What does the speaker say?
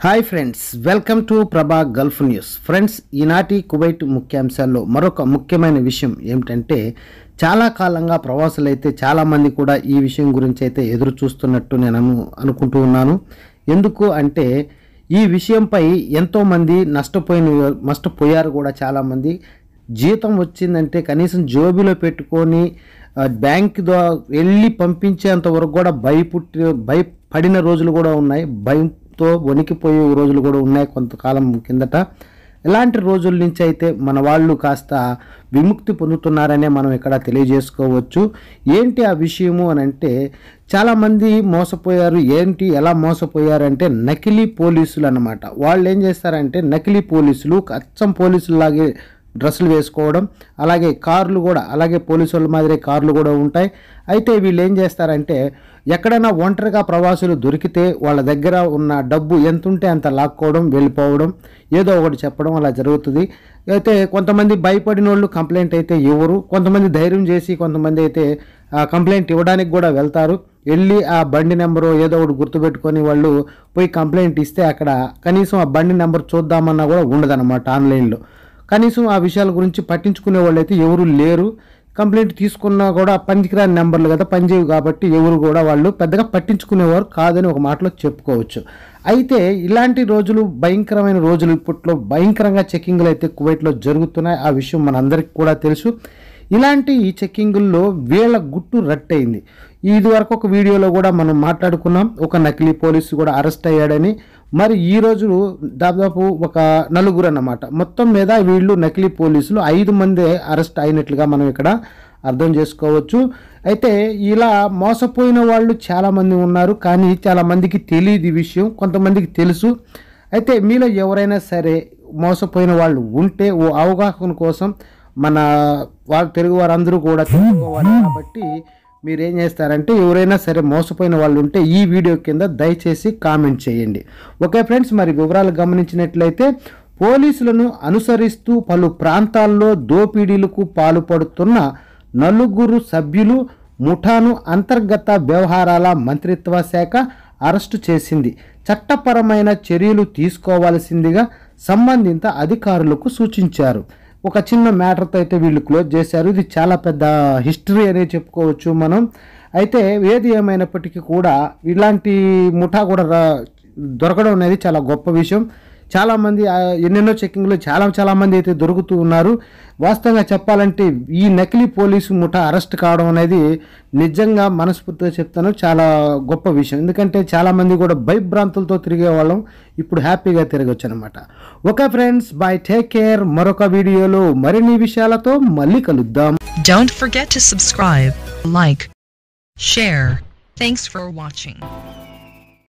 Hi friends welcome to Prabha Gulf News friends ఈనాటి Kuwait ముఖ్యాంశాల్లో మరొక ముఖ్యమైన విషయం ఏమిటంటే చాలా కాలంగా ప్రవాసులు అయితే చాలామంది కూడా ఈ విషయం గురించి అయితే ఎదురు చూస్తున్నట్టు నేను అను- అనుకుంటూ ఉన్నాను ఎందుకు అంటే ఈ విషయంపై ఎంతోమంది నష్టపోయిన నష్టపోయారు కూడా చాలామంది జీతం వచ్చిందంటే కనీసం జోబిలో పెట్టుకొని ఆ, బ్యాంక్ ద్వారా వెళ్ళి పంపించేంత వరకు కూడా భయపుట్టి భయపడిన రోజులు కూడా ఉన్నాయి భయంతో వణికిపోయే రోజులు కూడా ఉన్నాయి కొంతకాలం కిందట ఇలాంటి రోజుల నుంచి అయితే మన వాళ్ళు కాస్త విముక్తి పొందుతున్నారనే మనం ఇక్కడ తెలియజేసుకోవచ్చు ఏంటి ఆ విషయము అని అంటే చాలామంది మోసపోయారు ఏంటి ఎలా మోసపోయారంటే నకిలీ పోలీసులు అన్నమాట వాళ్ళు ఏం చేస్తారంటే నకిలీ పోలీసులు అచ్చం పోలీసులాగే డ్రెస్సులు వేసుకోవడం అలాగే కార్లు కూడా అలాగే పోలీసు వాళ్ళ మాదిరి కార్లు కూడా ఉంటాయి అయితే వీళ్ళు ఏం చేస్తారంటే ఎక్కడైనా ఒంటరిగా ప్రవాసులు దొరికితే వాళ్ళ దగ్గర ఉన్న డబ్బు ఎంత ఉంటే అంత లాక్కోవడం వెళ్ళిపోవడం ఏదో ఒకటి చెప్పడం అలా జరుగుతుంది అయితే కొంతమంది భయపడిన వాళ్ళు కంప్లైంట్ అయితే ఇవ్వరు కొంతమంది ధైర్యం చేసి కొంతమంది అయితే ఆ కంప్లైంట్ ఇవ్వడానికి కూడా వెళ్తారు వెళ్ళి ఆ బండి నెంబరు ఏదో ఒకటి గుర్తుపెట్టుకొని వాళ్ళు పోయి కంప్లైంట్ ఇస్తే అక్కడ కనీసం ఆ బండి నెంబర్ చూద్దామన్నా కూడా ఉండదన్నమాట ఆన్లైన్లో కనీసం ఆ విషయాల గురించి పట్టించుకునే వాళ్ళు అయితే ఎవరు లేరు కంప్లైంట్ తీసుకున్నా కూడా పనికిరాని నెంబర్లు కదా పనిచేయవు కాబట్టి ఎవరు కూడా వాళ్ళు పెద్దగా పట్టించుకునేవారు కాదని ఒక మాటలో చెప్పుకోవచ్చు అయితే ఇలాంటి రోజులు భయంకరమైన రోజులు ఇప్పట్లో భయంకరంగా చెక్కింగ్లు అయితే కువైట్లో జరుగుతున్నాయి ఆ విషయం మనందరికీ కూడా తెలుసు ఇలాంటి ఈ చెక్కింగుల్లో వీళ్ళ గుట్టు రట్టయింది ఇది వరకు ఒక వీడియోలో కూడా మనం మాట్లాడుకున్నాం ఒక నకిలీ పోలీసు కూడా అరెస్ట్ అయ్యాడని మరి ఈ రోజు దాదాపు ఒక నలుగురు అన్నమాట మొత్తం మీద వీళ్ళు నకిలీ పోలీసులు ఐదు మంది అరెస్ట్ అయినట్లుగా మనం ఇక్కడ అర్థం చేసుకోవచ్చు అయితే ఇలా మోసపోయిన వాళ్ళు చాలామంది ఉన్నారు కానీ చాలామందికి తెలియదు ఈ విషయం కొంతమందికి తెలుసు అయితే మీలో ఎవరైనా సరే మోసపోయిన వాళ్ళు ఉంటే ఓ అవగాహన కోసం మన వాళ్ళు తెలుగు వారందరూ కూడా తెలుసుకోవాలి కాబట్టి మీరు ఏం చేస్తారంటే ఎవరైనా సరే మోసపోయిన వాళ్ళు ఉంటే ఈ వీడియో కింద దయచేసి కామెంట్ చేయండి ఓకే ఫ్రెండ్స్ మరి వివరాలు గమనించినట్లయితే పోలీసులను అనుసరిస్తూ పలు ప్రాంతాల్లో దోపిడీలకు పాల్పడుతున్న నలుగురు సభ్యులు ముఠాను అంతర్గత వ్యవహారాల మంత్రిత్వ శాఖ అరెస్టు చేసింది చట్టపరమైన చర్యలు తీసుకోవాల్సిందిగా సంబంధిత అధికారులకు సూచించారు ఒక చిన్న మ్యాటర్తో అయితే వీళ్ళు క్లోజ్ చేశారు ఇది చాలా పెద్ద హిస్టరీ అనే చెప్పుకోవచ్చు మనం అయితే ఏది ఏమైనప్పటికీ కూడా ఇలాంటి ముఠా కూడా రా- దొరకడం అనేది చాలా గొప్ప విషయం చాలామంది ఆ, ఎన్నెన్నో చెక్కింగ్లో చాలా చాలామంది అయితే దొరుకుతూ ఉన్నారు వాస్తవంగా చెప్పాలంటే ఈ నకిలీ పోలీసు ముఠా అరెస్ట్ కావడం అనేది నిజంగా మనస్ఫూర్తిగా చెప్తాను చాలా గొప్ప విషయం ఎందుకంటే చాలామంది కూడా భయభ్రాంతులతో తిరిగే వాళ్ళం ఇప్పుడు హ్యాపీగా తిరగచ్చు అనమాట okay friends bye take care మరొక వీడియోలో మరిన్ని విషయాలతో మళ్ళీ కలుద్దాం Don't forget to subscribe, like, share. Thanks for watching.